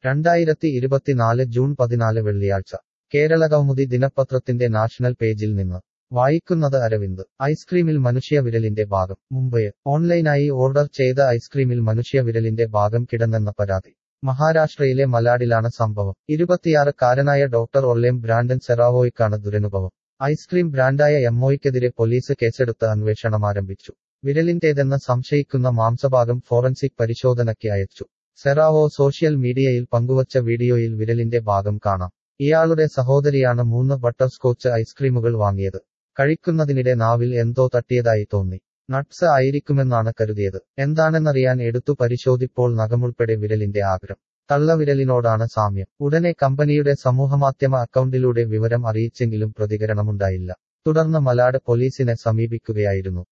രണ്ടായിരത്തി ഇരുപത്തിനാല് ജൂൺ പതിനാല് വെള്ളിയാഴ്ച കേരളകൗമുദി ദിനപത്രത്തിന്റെ നാഷണൽ പേജിൽ നിന്ന് വായിക്കുന്നത് അരവിന്ദ് ഐസ്ക്രീമിൽ മനുഷ്യ വിരലിന്റെ ഭാഗം മുംബൈ ഓൺലൈനായി ഓർഡർ ചെയ്ത ഐസ്ക്രീമിൽ മനുഷ്യ വിരലിന്റെ ഭാഗം കിടന്നെന്ന പരാതി മഹാരാഷ്ട്രയിലെ മലാഡിലാണ് സംഭവം ഇരുപത്തിയാറുകാരനായ ഡോക്ടർ ഒല്ലേം ബ്രാൻഡൻ സെറാവോയ്ക്കാണ് ദുരനുഭവം ഐസ്ക്രീം ബ്രാൻഡായ എമ്മോയ്ക്കെതിരെ പോലീസ് കേസെടുത്ത് അന്വേഷണം ആരംഭിച്ചു വിരലിന്റേതെന്ന് സംശയിക്കുന്ന മാംസഭാഗം ഫോറൻസിക് പരിശോധനയ്ക്ക് അയച്ചു സെറാവോ സോഷ്യൽ മീഡിയയിൽ പങ്കുവച്ച വീഡിയോയിൽ വിരലിന്റെ ഭാഗം കാണാം ഇയാളുടെ സഹോദരിയാണ് മൂന്ന് ബട്ടർ സ്കോച്ച് ഐസ്ക്രീമുകൾ വാങ്ങിയത് കഴിക്കുന്നതിനിടെ നാവിൽ എന്തോ തട്ടിയതായി തോന്നി നട്ട്സ് ആയിരിക്കുമെന്നാണ് കരുതിയത് എന്താണെന്നറിയാൻ എടുത്തു പരിശോധിപ്പോൾ നഖമുൾപ്പെടെ വിരലിന്റെ ആഗ്രം തള്ളവിരലിനോടാണ് സാമ്യം ഉടനെ കമ്പനിയുടെ സമൂഹമാധ്യമ അക്കൗണ്ടിലൂടെ വിവരം അറിയിച്ചെങ്കിലും പ്രതികരണമുണ്ടായില്ല തുടർന്ന് മലാട് പോലീസിനെ സമീപിക്കുകയായിരുന്നു